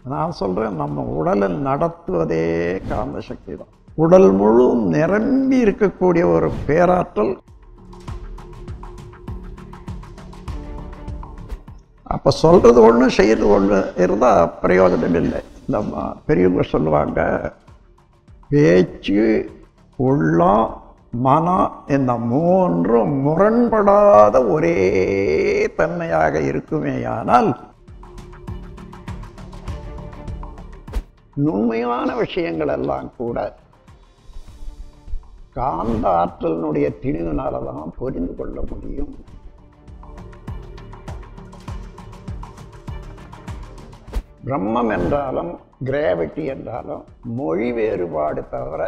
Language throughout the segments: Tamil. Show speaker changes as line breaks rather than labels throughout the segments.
நான் சொல்றேன் நம்ம உடலை நடத்துவதே காந்த சக்தி தான் உடல் முழு நிரம்பி இருக்கக்கூடிய ஒரு பேராற்றல் அப்ப சொல்றது ஒண்ணு செய்யறது ஒண்ணு இருந்தா பிரயோஜனம் இல்லை நம்ம பெரியவங்க சொல்லுவாங்க பேச்சு உள்ளம் மனம் இந்த மூன்றும் முரண்படாத ஒரே தன்மையாக இருக்குமேயானால் நுண்மையான விஷயங்கள் எல்லாம் கூட காந்த ஆற்றலினுடைய திணிவினால தான் புரிந்து கொள்ள முடியும் பிரம்மம் என்றாலும் கிராவிட்டி என்றாலும் மொழி வேறுபாடு தவிர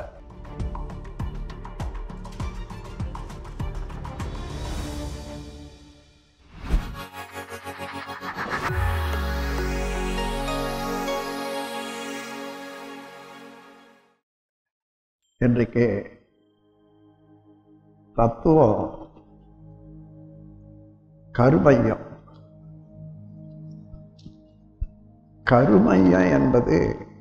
இன்றைக்கு தத்துவம் கருமையம் கருமையம் என்பது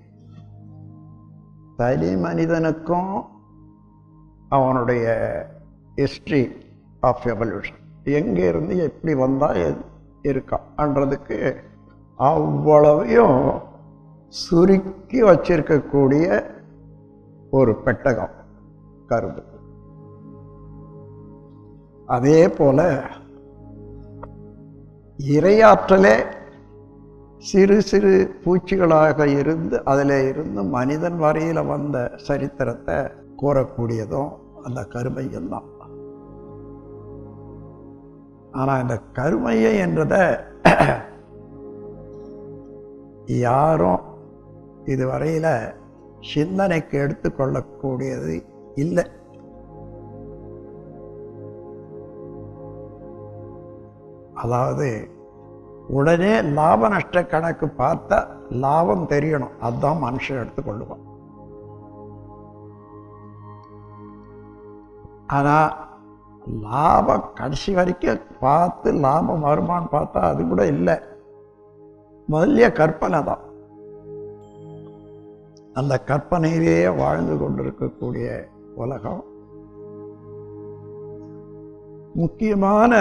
தனி மனிதனுக்கும் அவனுடைய ஹிஸ்ட்ரி ஆஃப் எவல்யூஷன் எங்கே இருந்து எப்படி வந்தால் இருக்கான்றதுக்கு அவ்வளவையும் சுருக்கி வச்சிருக்கக்கூடிய ஒரு பெட்டகம் கரும்பு அதே போல இரையாற்றலே சிறு சிறு பூச்சிகளாக இருந்து அதில் இருந்து மனிதன் வரையில் வந்த சரித்திரத்தை கூறக்கூடியதும் அந்த கருமையம் தான் ஆனால் இந்த கருமையை என்றதை யாரும் இதுவரையில் சிந்தனைக்கு எடுத்துக்கொள்ளக்கூடியது இல்லை அதாவது உடனே லாப நஷ்ட கணக்கு பார்த்தா லாபம் தெரியணும் அதுதான் மனுஷன் எடுத்துக்கொள்ளுவான் ஆனா லாபம் கடைசி வரைக்கும் பார்த்து லாபம் வருமானு பார்த்தா அது கூட இல்லை முதல்ல கற்பனை தான் அந்த கற்பனையிலேயே வாழ்ந்து கொண்டிருக்கக்கூடிய உலகம் முக்கியமான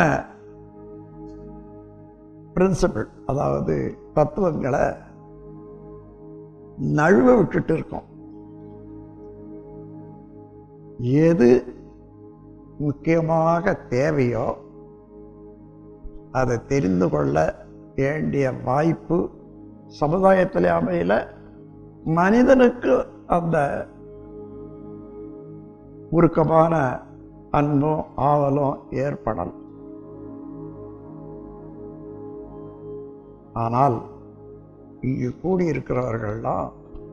பிரின்சிபிள் அதாவது தத்துவங்களை நழுவ விட்டுட்டு இருக்கோம் எது முக்கியமாக தேவையோ அதை தெரிந்து கொள்ள வேண்டிய வாய்ப்பு சமுதாயத்தில் அமையல மனிதனுக்கு அந்த உருக்கமான அன்பும் ஆவலும் ஏற்படலாம் ஆனால் இங்கு கூடியிருக்கிறவர்கள்லாம்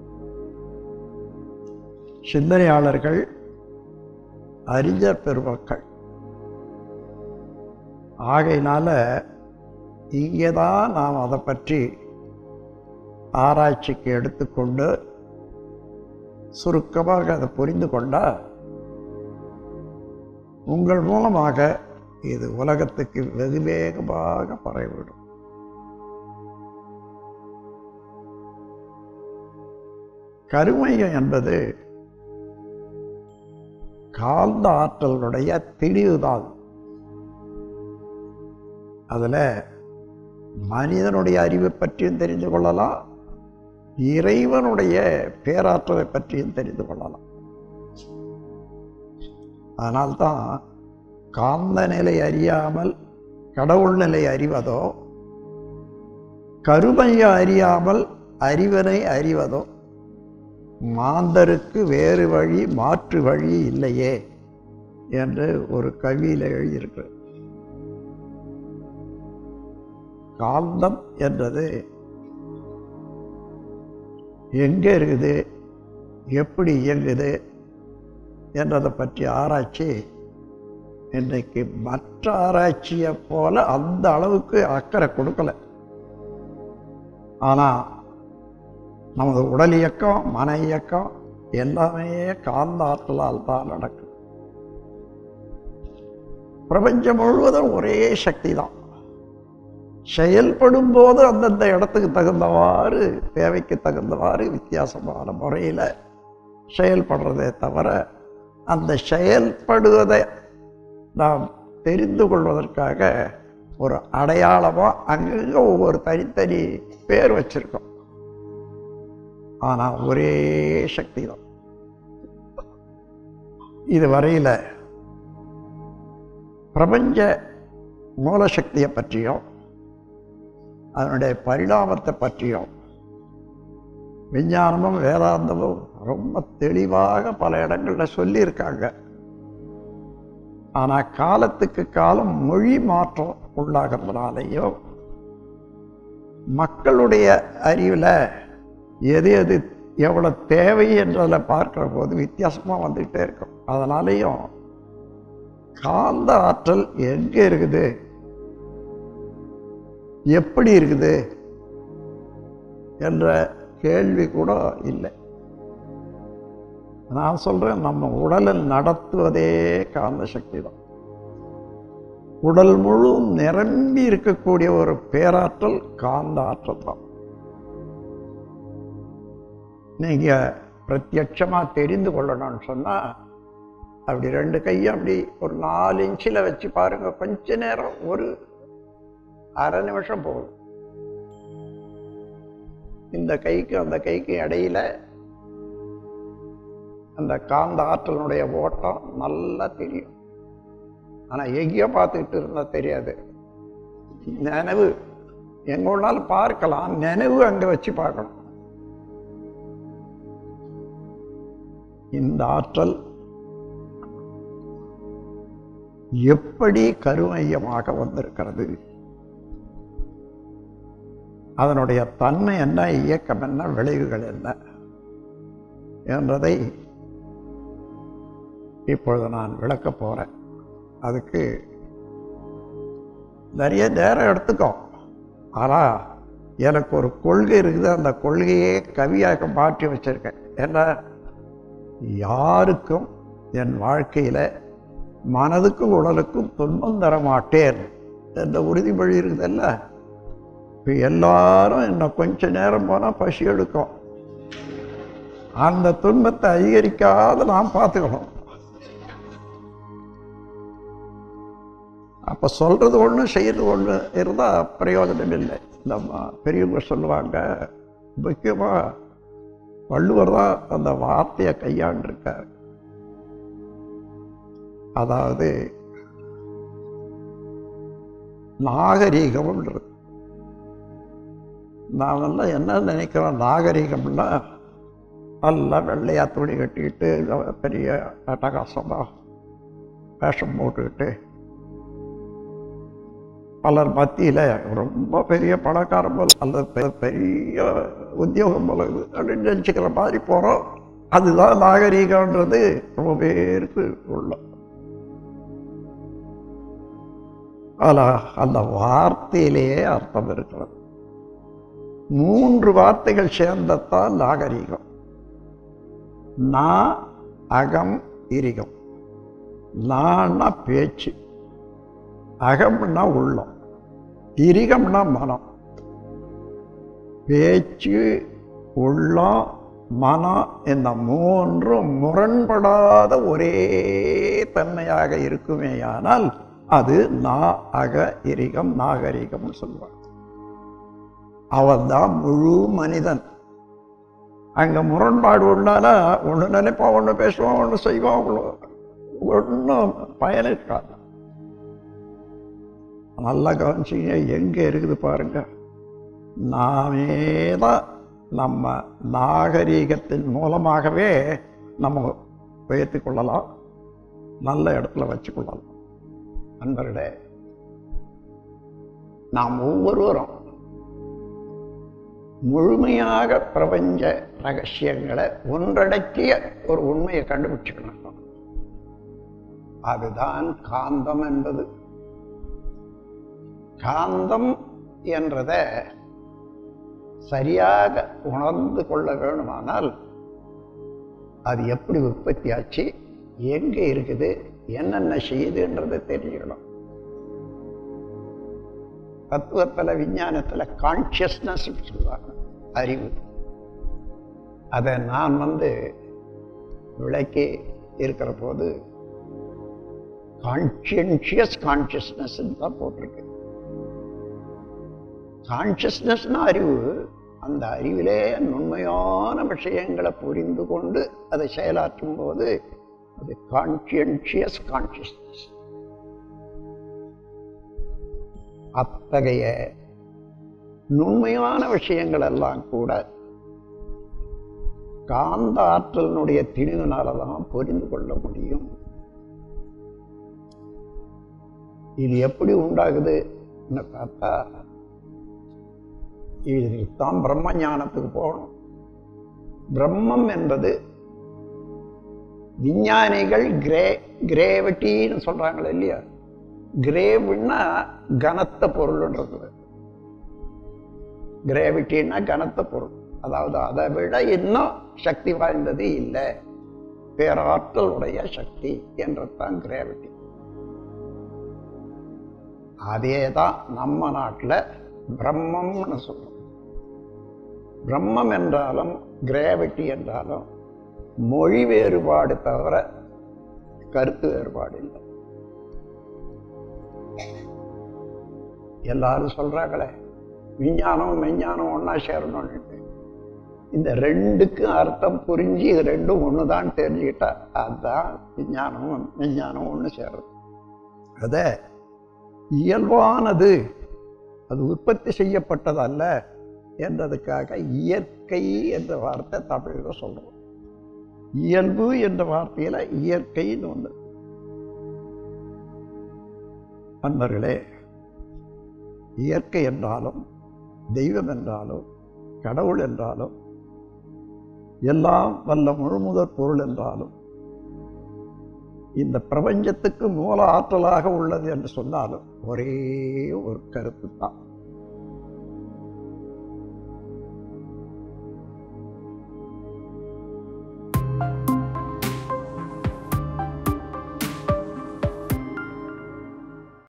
சிந்தனையாளர்கள் அறிஞர் பெருமக்கள் ஆகையினால இங்கே தான் நாம் அதை பற்றி ஆராய்ச்சிக்கு எடுத்துக்கொண்டு சுருக்கமாக அதை புரிந்து கொண்டால் உங்கள் மூலமாக இது உலகத்துக்கு வெகு வேகமாக பரவிவிடும் கருமையம் என்பது காந்த ஆற்றலுடைய திணிவுதான் அதில் மனிதனுடைய அறிவை பற்றியும் தெரிந்து கொள்ளலாம் இறைவனுடைய பேராற்றலை பற்றியும் தெரிந்து கொள்ளலாம் அதனால்தான் காந்த நிலை அறியாமல் கடவுள் நிலை அறிவதோ கருமைய அறியாமல் அறிவனை அறிவதோ மாந்தருக்கு வேறு வழி மாற்று வழி இல்லையே என்று ஒரு கவியில் எழுதியிருக்கு காந்தம் என்றது எங்கே இருக்குது எப்படி இயங்குது என்றதை பற்றி ஆராய்ச்சி இன்றைக்கு மற்ற ஆராய்ச்சியை போல அந்த அளவுக்கு அக்கறை கொடுக்கல ஆனால் நமது உடல் இயக்கம் மன இயக்கம் எல்லாமே காந்த ஆற்றலால் தான் நடக்கும் பிரபஞ்சம் முழுவதும் ஒரே சக்தி தான் செயல்படும் போது அந்தந்த இடத்துக்கு தகுந்தவாறு தேவைக்கு தகுந்தவாறு வித்தியாசமான முறையில் செயல்படுறதே தவிர அந்த செயல்படுவதை நாம் தெரிந்து கொள்வதற்காக ஒரு அடையாளமாக அங்கங்கே ஒவ்வொரு தனித்தனி பேர் வச்சிருக்கோம் ஆனால் ஒரே சக்தி தான் இது வரையில் பிரபஞ்ச மூலசக்தியை பற்றியும் அதனுடைய பரிணாமத்தை பற்றியும் விஞ்ஞானமும் வேதாந்தமும் ரொம்ப தெளிவாக பல இடங்களில் சொல்லியிருக்காங்க ஆனால் காலத்துக்கு காலம் மொழி மாற்றம் உள்ளாகிறதுனாலையும் மக்களுடைய அறிவில் எது எது எவ்வளோ தேவை என்றதில் பார்க்குற போது வித்தியாசமாக வந்துக்கிட்டே இருக்கும் அதனாலேயும் காந்த ஆற்றல் எங்கே இருக்குது எப்படி இருக்குது என்ற கேள்வி கூட இல்லை நான் சொல்கிறேன் நம்ம உடலை நடத்துவதே காந்த சக்தி தான் உடல் முழு நிரம்பி இருக்கக்கூடிய ஒரு பேராற்றல் காந்த ஆற்றல் தான் நீங்கள் பிரத்யட்சமாக தெரிந்து கொள்ளணும்னு சொன்னால் அப்படி ரெண்டு கையும் அப்படி ஒரு நாலு இன்ச்சில் வச்சு பாருங்க கொஞ்ச நேரம் ஒரு அரை நிமிஷம் போகும் இந்த கைக்கு அந்த கைக்கு இடையில அந்த காந்த ஆற்றலினுடைய ஓட்டம் நல்லா தெரியும் ஆனால் எங்கேயோ பார்த்துக்கிட்டு இருந்தால் தெரியாது நினைவு எங்க வேணாலும் பார்க்கலாம் நினைவு அங்கே வச்சு பார்க்கணும் இந்த ஆற்றல் எப்படி கருமையமாக வந்திருக்கிறது அதனுடைய தன்மை என்ன இயக்கம் என்ன விளைவுகள் என்ன என்றதை இப்பொழுது நான் விளக்க போறேன் அதுக்கு நிறைய நேரம் எடுத்துக்கோ ஆனால் எனக்கு ஒரு கொள்கை இருக்குது அந்த கொள்கையே கவியாக மாற்றி வச்சிருக்கேன் ஏன்னா யாருக்கும் என் வாழ்க்கையில் மனதுக்கும் உடலுக்கும் துன்பம் தர மாட்டேன் என்ற உறுதிமொழி இருக்குதல்ல இப்போ எல்லாரும் இன்னும் கொஞ்ச நேரம் போனால் பசி எடுக்கும் அந்த துன்பத்தை அதிகரிக்காத நாம் பார்த்துக்கணும் அப்போ சொல்கிறது ஒன்று செய்கிறது ஒன்று இருந்தால் பிரயோஜனம் இல்லை நம்ம பெரியவங்க சொல்லுவாங்க முக்கியமாக வள்ளுவர் தான் அந்த வார்த்தையை கையாண்டிருக்கார் அதாவது நாகரீகம்ன்றது நாமெல்லாம் என்ன நினைக்கிறோம் நாகரீகம்னா நல்லா வெள்ளையா துணி கட்டிக்கிட்டு பெரிய அட்டகாசமாக வேஷம் போட்டுக்கிட்டு பலர் மத்தியில் ரொம்ப பெரிய பணக்காரம் போல் அல்லது பெ- பெரிய உத்தியோகம் போல இது அப்படின்னு நினச்சிக்கிற மாதிரி போகிறோம் அதுதான் நாகரீகன்றது ரொம்ப பேருக்கு உள்ள ஆனால் அந்த வார்த்தையிலேயே அர்த்தம் இருக்கிறது மூன்று வார்த்தைகள் சேர்ந்தத்தான் நாகரீகம் நா அகம் இரிகம் நான்னா பேச்சு அகம்னா உள்ளம் இரிகம்னா மனம் பேச்சு உள்ளம் மனம் இந்த மூன்றும் முரண்படாத ஒரே தன்மையாக இருக்குமேயானால் அது நா அக இரிகம் நாகரிகம்னு சொல்லுவாங்க அவன்தான் முழு மனிதன் அங்க முரண்பாடு உண்டானா ஒன்று நினைப்பான் ஒன்று பேசுவான் ஒன்று செய்வான் ஒன்றும் பயன் இருக்காது நல்லா கவனிச்சிங்க எங்கே இருக்குது பாருங்க நாமே தான் நம்ம நாகரீகத்தின் மூலமாகவே நம்ம உயர்த்தி கொள்ளலாம் நல்ல இடத்துல வச்சு கொள்ளலாம் நண்பர்களே நாம் ஒவ்வொருவரும் முழுமையாக பிரபஞ்ச ரகசியங்களை ஒன்றடக்கிய ஒரு உண்மையை கண்டுபிடிச்சுக்கணும் அதுதான் காந்தம் என்பது காந்தம் என்றத சரியாக உணர்ந்து கொள்ள வேணுமானால் அது எப்படி உற்பத்தி ஆச்சு எங்கே இருக்குது என்னென்ன செய்யுதுன்றதை தெரிஞ்சுக்கணும் தத்துவத்தில் விஞ்ஞானத்தில் கான்சியஸ்னஸ் சொல்லுவாங்க அறிவு அதை நான் வந்து விளக்கி இருக்கிற போது கான்சியன்ஷியஸ் கான்சியஸ்னஸ் தான் போட்டிருக்கு கான்சியஸ்னஸ்னா அறிவு அந்த அறிவிலே நுண்மையான விஷயங்களை புரிந்து கொண்டு அதை செயலாற்றும் போது அது கான்சியன்ஷியஸ் கான்சியஸ்னஸ் அத்தகைய நுண்மையான விஷயங்கள் எல்லாம் கூட காந்த ஆற்றலினுடைய திணிவினால தான் புரிந்து கொள்ள முடியும் இது எப்படி உண்டாகுதுன்னு பார்த்தா இதுதான் பிரம்ம ஞானத்துக்கு போகணும் பிரம்மம் என்பது விஞ்ஞானிகள் கிரே கிரேவிட்டின்னு சொல்றாங்களே இல்லையா கிரேவ்னா கனத்த பொருள்ன்றது கிரேவிட்டின்னா கனத்த பொருள் அதாவது அதை விட இன்னும் சக்தி வாய்ந்தது இல்லை பேராற்றல் உடைய சக்தி என்றதான் கிராவிட்டி அதே தான் நம்ம நாட்டில் பிரம்மம்னு சொல்றோம் பிரம்மம் என்றாலும் கிராவிட்டி என்றாலும் மொழி வேறுபாடு தவிர கருத்து வேறுபாடு இல்லை எல்லாரும் சொல்றாங்களே விஞ்ஞானம் மெஞ்ஞானம் ஒன்னா சேரணும்னு இந்த ரெண்டுக்கும் அர்த்தம் புரிஞ்சு இது ரெண்டும் ஒண்ணுதான் தெரிஞ்சுக்கிட்டா அதுதான் விஞ்ஞானம் விஞ்ஞானம் ஒண்ணு சேருது அத இயல்பானது அது உற்பத்தி செய்யப்பட்டது அல்ல என்றதுக்காக இயற்கை என்ற வார்த்தை தமிழ்ல சொல்றோம் இயல்பு என்ற வார்த்தையில இயற்கைன்னு ஒன்று அன்பர்களே இயற்கை என்றாலும் தெய்வம் என்றாலும் கடவுள் என்றாலும் எல்லாம் வல்ல முழுமுதற் பொருள் என்றாலும் இந்த பிரபஞ்சத்துக்கு மூல ஆற்றலாக உள்ளது என்று சொன்னாலும் ஒரே ஒரு கருத்து தான்